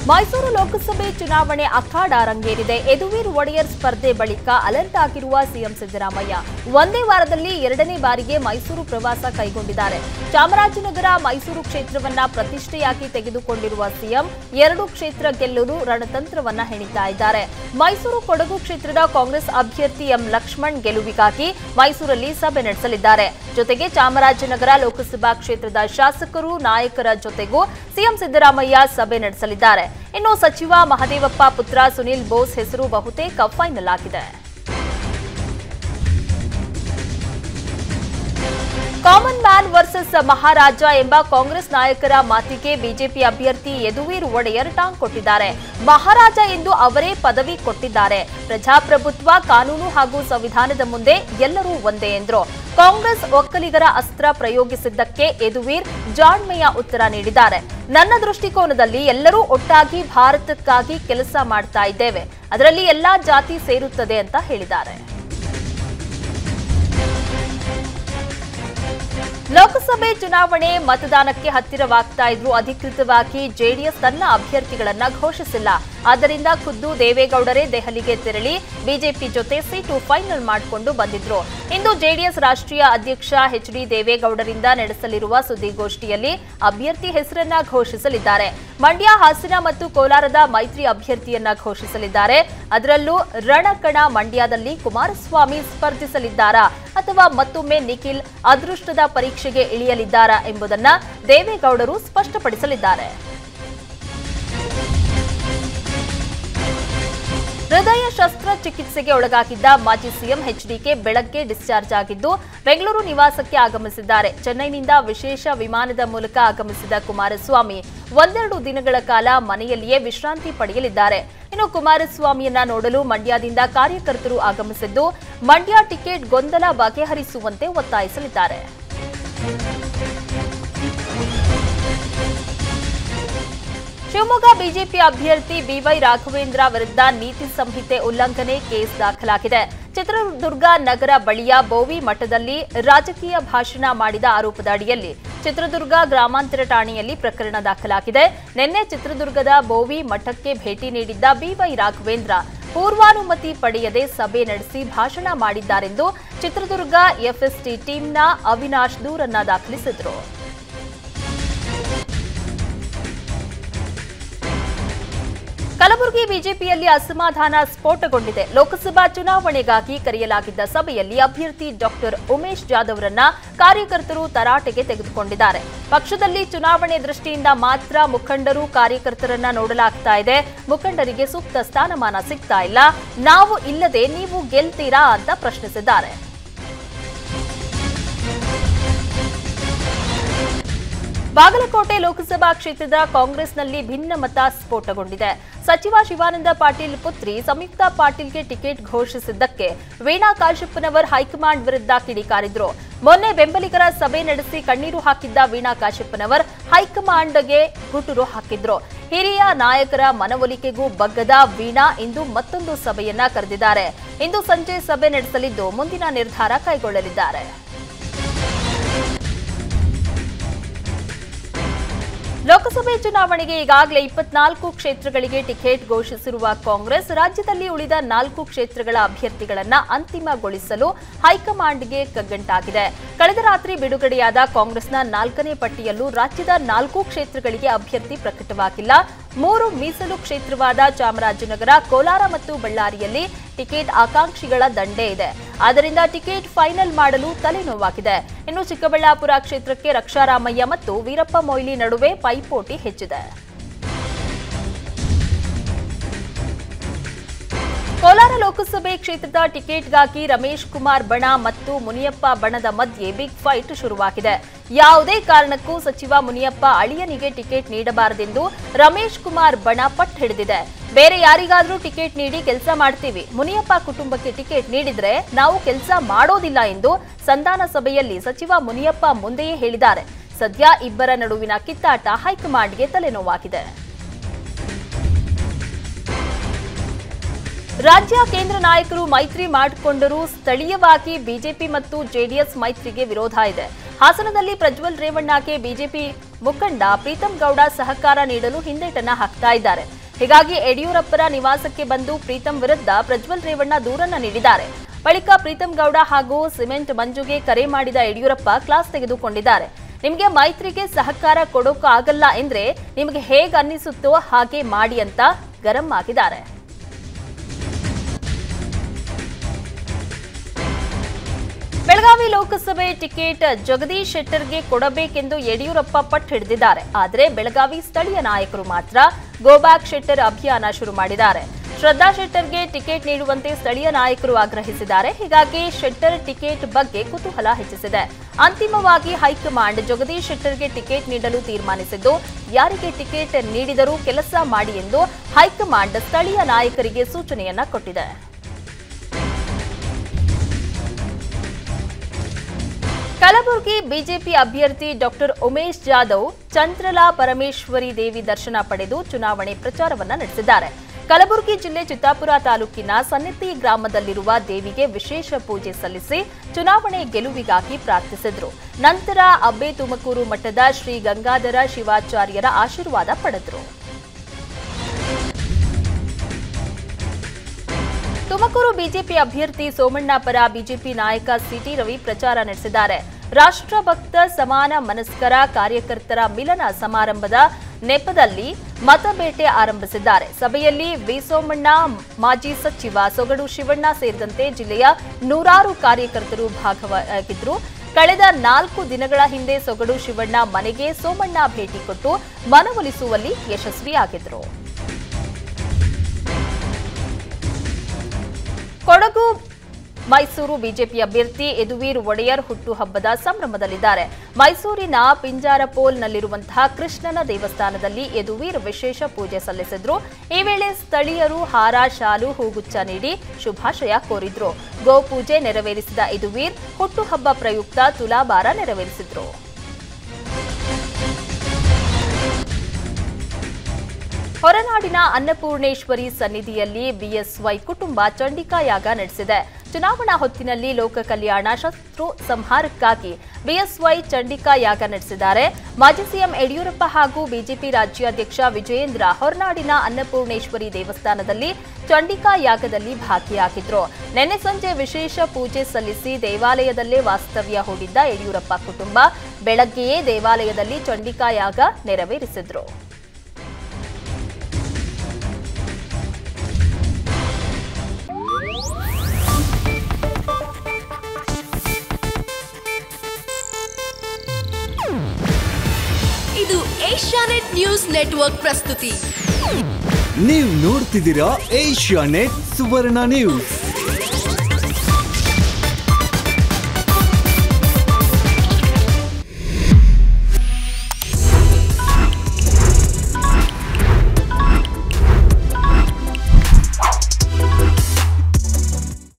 ಮೈಸೂರು ಲೋಕಸಭೆ ಚುನಾವಣೆ ಅಖಾಡ ರಂಗೇರಿದೆ ಯದುವೀರ್ ಒಡೆಯರ್ ಸ್ಪರ್ಧೆ ಬಳಿಕ ಅಲರ್ಟ್ ಆಗಿರುವ ಸಿಎಂ ಸಿದ್ದರಾಮಯ್ಯ ಒಂದೇ ವಾರದಲ್ಲಿ ಎರಡನೇ ಬಾರಿಗೆ ಮೈಸೂರು ಪ್ರವಾಸ ಕೈಗೊಂಡಿದ್ದಾರೆ ಚಾಮರಾಜನಗರ ಮೈಸೂರು ಕ್ಷೇತ್ರವನ್ನ ಪ್ರತಿಷ್ಠೆಯಾಗಿ ತೆಗೆದುಕೊಂಡಿರುವ ಸಿಎಂ ಎರಡು ಕ್ಷೇತ್ರ ಗೆಲ್ಲಲು ರಣತಂತ್ರವನ್ನ ಹೆಣಿತಾ ಇದ್ದಾರೆ ಮೈಸೂರು ಕೊಡಗು ಕ್ಷೇತ್ರದ ಕಾಂಗ್ರೆಸ್ ಅಭ್ಯರ್ಥಿ ಎಂ ಲಕ್ಷ್ಮಣ್ ಗೆಲುವಿಗಾಗಿ ಮೈಸೂರಲ್ಲಿ ಸಭೆ ನಡೆಸಲಿದ್ದಾರೆ ಜೊತೆಗೆ ಚಾಮರಾಜನಗರ ಲೋಕಸಭಾ ಕ್ಷೇತ್ರದ ಶಾಸಕರು ನಾಯಕರ ಜೊತೆಗೂ ಸಿಎಂ ಸಿದ್ದರಾಮಯ್ಯ ಸಭೆ ನಡೆಸಲಿದ್ದಾರೆ ಇನ್ನು ಸಚಿವ ಮಹದೇವಪ್ಪ ಪುತ್ರ ಸುನಿಲ್ ಬೋಸ್ ಹೆಸರು ಬಹುತೇಕ ಫೈನಲ್ ಆಗಿದೆ ಕಾಮನ್ ಮ್ಯಾನ್ ವರ್ಸಸ್ ಮಹಾರಾಜ ಎಂಬ ಕಾಂಗ್ರೆಸ್ ನಾಯಕರ ಮಾತಿಗೆ ಬಿಜೆಪಿ ಅಭ್ಯರ್ಥಿ ಯದುವೀರ್ ಒಡೆಯರ್ ಟಾಂಗ್ ಕೊಟ್ಟಿದ್ದಾರೆ ಮಹಾರಾಜ ಎಂದು ಅವರೇ ಪದವಿ ಕೊಟ್ಟಿದ್ದಾರೆ ಪ್ರಜಾಪ್ರಭುತ್ವ ಕಾನೂನು ಹಾಗೂ ಸಂವಿಧಾನದ ಮುಂದೆ ಎಲ್ಲರೂ ಒಂದೇ ಎಂದ್ರು ಕಾಂಗ್ರೆಸ್ ಒಕ್ಕಲಿಗರ ಅಸ್ತ್ರ ಪ್ರಯೋಗಿಸಿದ್ದಕ್ಕೆ ಯದುವೀರ್ ಜಾಣ್ಮೆಯ ಉತ್ತರ ನೀಡಿದ್ದಾರೆ ನನ್ನ ದೃಷ್ಟಿಕೋನದಲ್ಲಿ ಎಲ್ಲರೂ ಒಟ್ಟಾಗಿ ಭಾರತಕ್ಕಾಗಿ ಕೆಲಸ ಮಾಡ್ತಾ ಇದ್ದೇವೆ ಅದರಲ್ಲಿ ಎಲ್ಲಾ ಜಾತಿ ಸೇರುತ್ತದೆ ಅಂತ ಹೇಳಿದ್ದಾರೆ ಲೋಕಸಭೆ ಚುನಾವಣೆ ಮತದಾನಕ್ಕೆ ಹತ್ತಿರವಾಗ್ತಾ ಇದ್ರು ಅಧಿಕೃತವಾಗಿ ಜೆಡಿಎಸ್ ತನ್ನ ಅಭ್ಯರ್ಥಿಗಳನ್ನ ಘೋಷಿಸಿಲ್ಲ ಆದ್ದರಿಂದ ಖುದ್ದು ದೇವೇಗೌಡರೇ ದೆಹಲಿಗೆ ತೆರಳಿ ಬಿಜೆಪಿ ಜೊತೆ ಸೀಟು ಫೈನಲ್ ಮಾಡಿಕೊಂಡು ಬಂದಿದ್ರು ಇಂದು ಜೆಡಿಎಸ್ ರಾಷ್ಟ್ರೀಯ ಅಧ್ಯಕ್ಷ ಎಚ್ ಡಿ ದೇವೇಗೌಡರಿಂದ ನಡೆಸಲಿರುವ ಸುದ್ದಿಗೋಷ್ಠಿಯಲ್ಲಿ ಅಭ್ಯರ್ಥಿ ಹೆಸರನ್ನ ಘೋಷಿಸಲಿದ್ದಾರೆ ಮಂಡ್ಯ ಹಾಸನ ಮತ್ತು ಕೋಲಾರದ ಮೈತ್ರಿ ಅಭ್ಯರ್ಥಿಯನ್ನ ಘೋಷಿಸಲಿದ್ದಾರೆ ಅದರಲ್ಲೂ ರಣಕಣ ಮಂಡ್ಯದಲ್ಲಿ ಕುಮಾರಸ್ವಾಮಿ ಸ್ಪರ್ಧಿಸಲಿದ್ದಾರಾ ಅಥವಾ ಮತ್ತೊಮ್ಮೆ ನಿಖಿಲ್ ಅದೃಷ್ಟದ ಪರೀಕ್ಷೆಗೆ ಇಳಿಯಲಿದ್ದಾರಾ ಎಂಬುದನ್ನ ದೇವೇಗೌಡರು ಸ್ಪಷ್ಟಪಡಿಸಲಿದ್ದಾರೆ ಹೃದಯ ಶಸ್ತ್ರಚಿಕಿತ್ಸೆಗೆ ಒಳಗಾಗಿದ್ದ ಮಾಜಿ ಸಿಎಂ ಎಚ್ಡಿಕೆ ಬೆಳಗ್ಗೆ ಡಿಸ್ಚಾರ್ಜ್ ಆಗಿದ್ದು ಬೆಂಗಳೂರು ನಿವಾಸಕ್ಕೆ ಆಗಮಿಸಿದ್ದಾರೆ ಚೆನ್ನೈನಿಂದ ವಿಶೇಷ ವಿಮಾನದ ಮೂಲಕ ಆಗಮಿಸಿದ ಕುಮಾರಸ್ವಾಮಿ ಒಂದೆರಡು ದಿನಗಳ ಕಾಲ ಮನೆಯಲ್ಲಿಯೇ ವಿಶ್ರಾಂತಿ ಪಡೆಯಲಿದ್ದಾರೆ ಇನ್ನು ಕುಮಾರಸ್ವಾಮಿಯನ್ನ ನೋಡಲು ಮಂಡ್ಯದಿಂದ ಕಾರ್ಯಕರ್ತರು ಆಗಮಿಸಿದ್ದು ಮಂಡ್ಯ ಟಿಕೆಟ್ ಗೊಂದಲ ಬಗೆಹರಿಸುವಂತೆ ಒತ್ತಾಯಿಸಲಿದ್ದಾರೆ ಶಿವಮೊಗ್ಗ ಬಿಜೆಪಿ ಅಭ್ಯರ್ಥಿ ಬಿವೈ ರಾಘವೇಂದ್ರ ವಿರುದ್ಧ ನೀತಿ ಸಂಹಿತೆ ಉಲ್ಲಂಘನೆ ಕೇಸ್ ದಾಖಲಾಗಿದೆ ಚಿತ್ರದುರ್ಗ ನಗರ ಬಳಿಯ ಬೋವಿ ಮಠದಲ್ಲಿ ರಾಜಕೀಯ ಭಾಷಣ ಮಾಡಿದ ಆರೋಪದ ಅಡಿಯಲ್ಲಿ ಚಿತ್ರದುರ್ಗ ಗ್ರಾಮಾಂತರ ಠಾಣೆಯಲ್ಲಿ ಪ್ರಕರಣ ದಾಖಲಾಗಿದೆ ನಿನ್ನೆ ಚಿತ್ರದುರ್ಗದ ಬೋವಿ ಮಠಕ್ಕೆ ಭೇಟಿ ನೀಡಿದ್ದ ಬಿವೈ ರಾಘವೇಂದ್ರ ಪೂರ್ವಾನುಮತಿ ಪಡೆಯದೆ ಸಭೆ ನಡೆಸಿ ಭಾಷಣ ಮಾಡಿದ್ದಾರೆಂದು ಚಿತ್ರದುರ್ಗ ಎಫ್ಎಸ್ಟಿ ಟೀಮ್ನ ಅವಿನಾಶ್ ದೂರನ್ನ ದಾಖಲಿಸಿದ್ರು ಕಲಬುರಗಿ ಬಿಜೆಪಿಯಲ್ಲಿ ಅಸಮಾಧಾನ ಸ್ಫೋಟಗೊಂಡಿದೆ ಲೋಕಸಭಾ ಚುನಾವಣೆಗಾಗಿ ಕರೆಯಲಾಗಿದ್ದ ಸಭೆಯಲ್ಲಿ ಅಭ್ಯರ್ಥಿ ಡಾಕ್ಟರ್ ಉಮೇಶ್ ಜಾಧವ್ರನ್ನ ಕಾರ್ಯಕರ್ತರು ತರಾಟೆಗೆ ತೆಗೆದುಕೊಂಡಿದ್ದಾರೆ ಪಕ್ಷದಲ್ಲಿ ಚುನಾವಣೆ ದೃಷ್ಟಿಯಿಂದ ಮಾತ್ರ ಮುಖಂಡರು ಕಾರ್ಯಕರ್ತರನ್ನ ನೋಡಲಾಗ್ತಾ ಇದೆ ಮುಖಂಡರಿಗೆ ಸೂಕ್ತ ಸ್ಥಾನಮಾನ ಸಿಗ್ತಾ ಇಲ್ಲ ನಾವು ಇಲ್ಲದೆ ನೀವು ಗೆಲ್ತೀರಾ ಅಂತ ಪ್ರಶ್ನಿಸಿದ್ದಾರೆ ಬಾಗಲಕೋಟೆ ಲೋಕಸಭಾ ಕ್ಷೇತ್ರದ ಕಾಂಗ್ರೆಸ್ನಲ್ಲಿ ಭಿನ್ನಮತ ಸ್ಫೋಟಗೊಂಡಿದೆ ಸಚಿವ ಶಿವಾನಂದ ಪಾಟೀಲ್ ಪುತ್ರಿ ಸಂಯುಕ್ತ ಪಾಟೀಲ್ಗೆ ಟಿಕೆಟ್ ಘೋಷಿಸಿದ್ದಕ್ಕೆ ವೀಣಾ ಕಾಶಪ್ಪನವರ್ ಹೈಕಮಾಂಡ್ ವಿರುದ್ಧ ಕಿಡಿಕಾರಿದ್ರು ಮೊನ್ನೆ ಬೆಂಬಲಿಗರ ಸಭೆ ನಡೆಸಿ ಕಣ್ಣೀರು ಹಾಕಿದ್ದ ವೀಣಾ ಕಾಶಪ್ಪನವರ್ ಹೈಕಮಾಂಡ್ಗೆ ಗುಟುರು ಹಾಕಿದ್ರು ಹಿರಿಯ ನಾಯಕರ ಮನವೊಲಿಕೆಗೂ ಬಗ್ಗದ ವೀಣಾ ಇಂದು ಮತ್ತೊಂದು ಸಭೆಯನ್ನ ಕರೆದಿದ್ದಾರೆ ಇಂದು ಸಂಜೆ ಸಭೆ ನಡೆಸಲಿದ್ದು ಮುಂದಿನ ನಿರ್ಧಾರ ಕೈಗೊಳ್ಳಲಿದ್ದಾರೆ ಲೋಕಸಭೆ ಚುನಾವಣೆಗೆ ಈಗಾಗಲೇ ಇಪ್ಪತ್ನಾಲ್ಕು ಕ್ಷೇತ್ರಗಳಿಗೆ ಟಿಕೆಟ್ ಘೋಷಿಸಿರುವ ಕಾಂಗ್ರೆಸ್ ರಾಜ್ಯದಲ್ಲಿ ಉಳಿದ ನಾಲ್ಕು ಕ್ಷೇತ್ರಗಳ ಅಭ್ಯರ್ಥಿಗಳನ್ನ ಅಂತಿಮಗೊಳಿಸಲು ಹೈಕಮಾಂಡ್ಗೆ ಕಗ್ಗಂಟಾಗಿದೆ ಕಳೆದ ರಾತ್ರಿ ಬಿಡುಗಡೆಯಾದ ಕಾಂಗ್ರೆಸ್ನ ನಾಲ್ಕನೇ ಪಟ್ಟಿಯಲ್ಲೂ ರಾಜ್ಯದ ನಾಲ್ಕು ಕ್ಷೇತ್ರಗಳಿಗೆ ಅಭ್ಯರ್ಥಿ ಪ್ರಕಟವಾಗಿಲ್ಲ ಮೂರು ಮೀಸಲು ಕ್ಷೇತ್ರವಾದ ಚಾಮರಾಜನಗರ ಕೋಲಾರ ಮತ್ತು ಬಳ್ಳಾರಿಯಲ್ಲಿ ಟಿಕೆಟ್ ಆಕಾಂಕ್ಷಿಗಳ ದಂಡೇ ಇದೆ ಆದ್ದರಿಂದ ಟಿಕೆಟ್ ಫೈನಲ್ ಮಾಡಲು ತಲೆನೋವಾಗಿದೆ ಇನ್ನು ಚಿಕ್ಕಬಳ್ಳಾಪುರ ಕ್ಷೇತ್ರಕ್ಕೆ ರಕ್ಷಾರಾಮಯ್ಯ ಮತ್ತು ವೀರಪ್ಪ ಮೊಯ್ಲಿ ನಡುವೆ ಪೈಪೋಟಿ ಹೆಚ್ಚಿದೆ ಕೋಲಾರ ಲೋಕಸಭೆ ಕ್ಷೇತ್ರದ ಟಿಕೆಟ್ಗಾಗಿ ರಮೇಶ್ ಕುಮಾರ್ ಬಣ ಮತ್ತು ಮುನಿಯಪ್ಪ ಬಣದ ಮಧ್ಯೆ ಬಿಗ್ ಫೈಟ್ ಶುರುವಾಗಿದೆ ಯಾವುದೇ ಕಾರಣಕ್ಕೂ ಸಚಿವ ಮುನಿಯಪ್ಪ ಅಳಿಯನಿಗೆ ಟಿಕೆಟ್ ನೀಡಬಾರದೆಂದು ರಮೇಶ್ ಕುಮಾರ್ ಬಣ ಪಟ್ಟು ಹಿಡಿದಿದೆ ಬೇರೆ ಯಾರಿಗಾದ್ರೂ ಟಿಕೆಟ್ ನೀಡಿ ಕೆಲಸ ಮಾಡ್ತೀವಿ ಮುನಿಯಪ್ಪ ಕುಟುಂಬಕ್ಕೆ ಟಿಕೆಟ್ ನೀಡಿದ್ರೆ ನಾವು ಕೆಲಸ ಮಾಡೋದಿಲ್ಲ ಎಂದು ಸಂಧಾನ ಸಭೆಯಲ್ಲಿ ಸಚಿವ ಮುನಿಯಪ್ಪ ಮುಂದೆಯೇ ಹೇಳಿದ್ದಾರೆ ಸದ್ಯ ಇಬ್ಬರ ನಡುವಿನ ಕಿತ್ತಾಟ ಹೈಕಮಾಂಡ್ಗೆ ತಲೆನೋವಾಗಿದೆ ರಾಜ್ಯ ಕೇಂದ್ರ ನಾಯಕರು ಮೈತ್ರಿ ಮಾಡಿಕೊಂಡರೂ ಸ್ಥಳೀಯವಾಗಿ ಬಿಜೆಪಿ ಮತ್ತು ಜೆಡಿಎಸ್ ಮೈತ್ರಿಗೆ ವಿರೋಧ ಇದೆ ಹಾಸನದಲ್ಲಿ ಪ್ರಜ್ವಲ್ ರೇವಣ್ಣಗೆ ಬಿಜೆಪಿ ಮುಖಂಡ ಪ್ರೀತಂ ಗೌಡ ಸಹಕಾರ ನೀಡಲು ಹಿಂದೇಟನ್ನ ಹಾಕ್ತಾ ಇದ್ದಾರೆ ಹೀಗಾಗಿ ಯಡಿಯೂರಪ್ಪರ ನಿವಾಸಕ್ಕೆ ಬಂದು ಪ್ರೀತಂ ವಿರುದ್ಧ ಪ್ರಜ್ವಲ್ ರೇವಣ್ಣ ದೂರನ್ನ ನೀಡಿದ್ದಾರೆ ಬಳಿಕ ಪ್ರೀತಂ ಗೌಡ ಹಾಗೂ ಸಿಮೆಂಟ್ ಮಂಜುಗೆ ಕರೆ ಮಾಡಿದ ಯಡಿಯೂರಪ್ಪ ಕ್ಲಾಸ್ ತೆಗೆದುಕೊಂಡಿದ್ದಾರೆ ನಿಮಗೆ ಮೈತ್ರಿಗೆ ಸಹಕಾರ ಕೊಡೋಕ್ಕಾಗಲ್ಲ ಎಂದ್ರೆ ನಿಮಗೆ ಹೇಗೆ ಅನ್ನಿಸುತ್ತೋ ಹಾಗೆ ಮಾಡಿ ಅಂತ ಗರಂ ಆಗಿದ್ದಾರೆ ಬೆಳಗಾವಿ ಲೋಕಸಭೆ ಟಿಕೆಟ್ ಜಗದೀಶ್ ಶೆಟ್ಟರ್ಗೆ ಕೊಡಬೇಕೆಂದು ಯಡಿಯೂರಪ್ಪ ಪಟ್ಟು ಹಿಡಿದಿದ್ದಾರೆ ಆದರೆ ಬೆಳಗಾವಿ ಸ್ಥಳೀಯ ನಾಯಕರು ಮಾತ್ರ ಗೋಬ್ಯಾಕ್ ಶೆಟ್ಟರ್ ಅಭಿಯಾನ ಶುರು ಮಾಡಿದ್ದಾರೆ ಶ್ರದ್ಧಾ ಶೆಟ್ಟರ್ಗೆ ಟಿಕೆಟ್ ನೀಡುವಂತೆ ಸ್ಥಳೀಯ ನಾಯಕರು ಆಗ್ರಹಿಸಿದ್ದಾರೆ ಹೀಗಾಗಿ ಶೆಟ್ಟರ್ ಟಿಕೆಟ್ ಬಗ್ಗೆ ಕುತೂಹಲ ಹೆಚ್ಚಿಸಿದೆ ಅಂತಿಮವಾಗಿ ಹೈಕಮಾಂಡ್ ಜಗದೀಶ್ ಶೆಟ್ಟರ್ಗೆ ಟಿಕೆಟ್ ನೀಡಲು ತೀರ್ಮಾನಿಸಿದ್ದು ಯಾರಿಗೆ ಟಿಕೆಟ್ ನೀಡಿದರೂ ಕೆಲಸ ಮಾಡಿ ಎಂದು ಹೈಕಮಾಂಡ್ ಸ್ಥಳೀಯ ನಾಯಕರಿಗೆ ಸೂಚನೆಯನ್ನ ಕೊಟ್ಟಿದೆ ಕಲಬುರಗಿ ಬಿಜೆಪಿ ಅಭ್ಯರ್ಥಿ ಡಾಕ್ಟರ್ ಉಮೇಶ್ ಜಾಧವ್ ಚಂದ್ರಲಾ ಪರಮೇಶ್ವರಿ ದೇವಿ ದರ್ಶನ ಪಡೆದು ಚುನಾವಣೆ ಪ್ರಚಾರವನ್ನ ನಡೆಸಿದ್ದಾರೆ ಕಲಬುರಗಿ ಜಿಲ್ಲೆ ಚಿತ್ತಾಪುರ ತಾಲೂಕಿನ ಸನ್ನಿತಿ ಗ್ರಾಮದಲ್ಲಿರುವ ದೇವಿಗೆ ವಿಶೇಷ ಪೂಜೆ ಸಲ್ಲಿಸಿ ಚುನಾವಣೆ ಗೆಲುವಿಗಾಗಿ ಪ್ರಾರ್ಥಿಸಿದ್ರು ನಂತರ ಅಬ್ಬೆ ತುಮಕೂರು ಮಠದ ಶ್ರೀ ಗಂಗಾಧರ ಶಿವಾಚಾರ್ಯರ ಆಶೀರ್ವಾದ ಪಡೆದರು ತುಮಕೂರು ಬಿಜೆಪಿ ಅಭ್ಯರ್ಥಿ ಸೋಮಣ್ಣ ಪರ ಬಿಜೆಪಿ ನಾಯಕ ಸಿಟಿ ರವಿ ಪ್ರಚಾರ ನಡೆಸಿದ್ದಾರೆ ರಾಷ್ಟ್ರಭಕ್ತ ಸಮಾನ ಮನಸ್ಕರ ಕಾರ್ಯಕರ್ತರ ಮಿಲನ ಸಮಾರಂಭದ ನೆಪದಲ್ಲಿ ಮತಬೇಟೆ ಆರಂಭಿಸಿದ್ದಾರೆ ಸಭೆಯಲ್ಲಿ ವಿ ಸೋಮಣ್ಣ ಮಾಜಿ ಸಚಿವ ಸೊಗಡು ಶಿವಣ್ಣ ಸೇರಿದಂತೆ ಜಿಲ್ಲೆಯ ನೂರಾರು ಕಾರ್ಯಕರ್ತರು ಭಾಗವಾಗಿದ್ರು ಕಳೆದ ನಾಲ್ಕು ದಿನಗಳ ಹಿಂದೆ ಸೊಗಡು ಶಿವಣ್ಣ ಮನೆಗೆ ಸೋಮಣ್ಣ ಭೇಟಿ ಕೊಟ್ಟು ಮನವೊಲಿಸುವಲ್ಲಿ ಯಶಸ್ವಿಯಾಗಿದ್ರು ಕೊಡಗು ಮೈಸೂರು ಬಿಜೆಪಿ ಅಭ್ಯರ್ಥಿ ಯದುವೀರ್ ಒಡೆಯರ್ ಹುಟ್ಟುಹಬ್ಬದ ಸಂಭ್ರಮದಲ್ಲಿದ್ದಾರೆ ಮೈಸೂರಿನ ಪಿಂಜಾರಪೋಲ್ನಲ್ಲಿರುವಂತಹ ಕೃಷ್ಣನ ದೇವಸ್ಥಾನದಲ್ಲಿ ಯದುವೀರ್ ವಿಶೇಷ ಪೂಜೆ ಸಲ್ಲಿಸಿದ್ರು ಈ ವೇಳೆ ಸ್ಥಳೀಯರು ಹಾರ ಶಾಲು ಹೂಗುಚ್ಛ ನೀಡಿ ಶುಭಾಶಯ ಕೋರಿದ್ರು ಗೋಪೂಜೆ ನೆರವೇರಿಸಿದ ಯದುವೀರ್ ಹುಟ್ಟುಹಬ್ಬ ಪ್ರಯುಕ್ತ ತುಲಾಭಾರ ನೆರವೇರಿಸಿದ್ರು ಹೊರನಾಡಿನ ಅನ್ನಪೂರ್ಣೇಶ್ವರಿ ಸನ್ನಿಧಿಯಲ್ಲಿ ಬಿಎಸ್ವೈ ಕುಟುಂಬ ಚಂಡಿಕಾ ಯಾಗ ನಡೆಸಿದೆ ಚುನಾವಣಾ ಹೊತ್ತಿನಲ್ಲಿ ಲೋಕ ಕಲ್ಯಾಣ ಶತ್ರು ಸಂಹಾರಕ್ಕಾಗಿ ಬಿಎಸ್ವೈ ಚಂಡಿಕಾ ಯಾಗ ನಡೆಸಿದ್ದಾರೆ ಮಾಜಿ ಸಿಎಂ ಯಡಿಯೂರಪ್ಪ ಹಾಗೂ ಬಿಜೆಪಿ ರಾಜ್ಯಾಧ್ಯಕ್ಷ ವಿಜಯೇಂದ್ರ ಹೊರನಾಡಿನ ಅನ್ನಪೂರ್ಣೇಶ್ವರಿ ದೇವಸ್ಥಾನದಲ್ಲಿ ಚಂಡಿಕಾ ಯಾಗದಲ್ಲಿ ಭಾಗಿಯಾಗಿದ್ರು ನಿನ್ನೆ ಸಂಜೆ ವಿಶೇಷ ಪೂಜೆ ಸಲ್ಲಿಸಿ ದೇವಾಲಯದಲ್ಲೇ ವಾಸ್ತವ್ಯ ಹೂಡಿದ್ದ ಯಡಿಯೂರಪ್ಪ ಕುಟುಂಬ ಬೆಳಗ್ಗೆಯೇ ದೇವಾಲಯದಲ್ಲಿ ಚಂಡಿಕಾ ಯಾಗ ನೆರವೇರಿಸಿದ್ರು ಇದು ಏಷ್ಯಾನೆಟ್ ನ್ಯೂಸ್ ನೆಟ್ವರ್ಕ್ ಪ್ರಸ್ತುತಿ ನೀವು ನೋಡ್ತಿದ್ದೀರಾ ಏಷ್ಯಾ ನೆಟ್ ಸುವರ್ಣ ನ್ಯೂಸ್